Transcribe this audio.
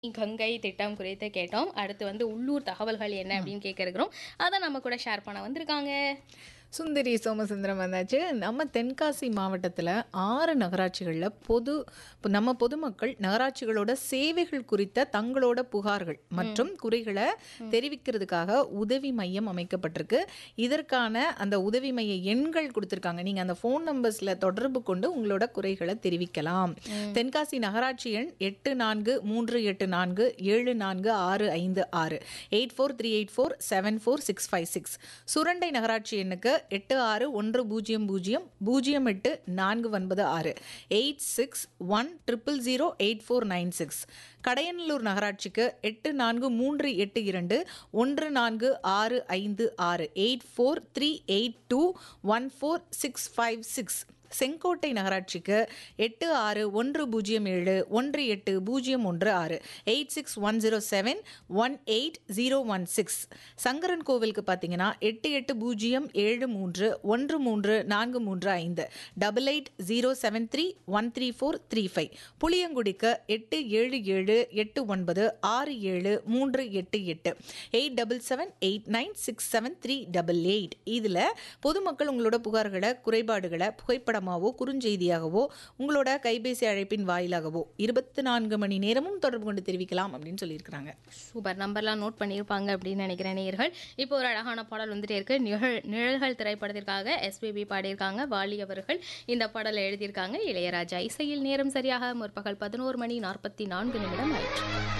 கங்கை திட்டம் குறித்து கேட்டோம் அடுத்து வந்து உள்ளூர் தகவல்கள் என்ன அப்படின்னு கேட்க இருக்கிறோம் அதை நம்ம கூட ஷேர் பண்ண வந்திருக்காங்க சுந்தரி சோமசுந்தரம் வந்தாச்சு நம்ம தென்காசி மாவட்டத்தில் ஆறு நகராட்சிகளில் பொது இப்போ நம்ம பொதுமக்கள் நகராட்சிகளோட சேவைகள் குறித்த தங்களோட புகார்கள் மற்றும் குறைகளை தெரிவிக்கிறதுக்காக உதவி மையம் அமைக்கப்பட்டிருக்கு இதற்கான அந்த உதவி மைய எண்கள் கொடுத்துருக்காங்க நீங்கள் அந்த ஃபோன் நம்பர்ஸில் தொடர்பு கொண்டு உங்களோட குறைகளை தெரிவிக்கலாம் தென்காசி நகராட்சி எண் எட்டு நான்கு மூன்று எட்டு நான்கு ஏழு நான்கு ஆறு ஐந்து ஆறு eight four three eight four seven four six five six Surandai நகராட்சி எண்ணுக்கு எட்டு ஆறு ஒன்று பூஜ்ஜியம் பூஜ்ஜியம் பூஜ்ஜியம் எட்டு நான்கு ஒன்பது ஆறு eight six one triple zero eight four nine six Kadayanallur நகராட்சிக்கு எட்டு நான்கு மூன்று எட்டு இரண்டு ஒன்று நான்கு ஆறு ஐந்து ஆறு eight four three eight two one four six five six Sengottai நகராட்சிக்கு எட்டு ஆறு ஒன்று பூஜ்ஜியம் ஏழு ஒன்று எட்டு பூஜ்ஜியம் ஒன்று ஆறு eight six one zero seven one eight zero one six சங்கரன் கோவிலுக்கு பார்த்தீங்கன்னா எட்டு எட்டு பூஜ்ஜியம் ஏழு மூன்று ஒன்று மூன்று நான்கு மூன்று ஐந்து double eight zero seven three one three four three five புளியங்குடிக்கு எட்டு ஏழு ஏழு எட்டு ஒன்பது ஆறு ஏழு மூன்று எட்டு எட்டு eight double seven eight nine six seven three double eight இதில் பொதுமக்கள் உங்களோட புகார்களை குறைபாடுகளை புகைப்படமாவோ குறுஞ்செய்தியாகவோ உங்களோட கைபேசி அழைப்பின் வாயிலாகவோ இருபத்தி நான்கு மணி நேரமும் தொடர்பு கொண்டு தெரிவிக்கலாம் அப்படின்னு சொல்லியிருக்கிறாங்க சூப்பர் நம்பர்லாம் நோட் பண்ணியிருப்பாங்க அப்படின்னு நினைக்கிறேன் நேயர்கள் இப்போ ஒரு அழகான பாடல் வந்துட்டே இருக்கு நிழல் நிழல்கள் திரைப்படத்திற்காக எஸ்பிபி பாடியிருக்காங்க வாலி அவர்கள் இந்த பாடலை எழுதியிருக்காங்க இளையராஜா இசையில் நேரம் சரியாக முற்பகல் பதினோரு மணி நாற்பத்தி நான்கு நிமிடம் ஆயிற்று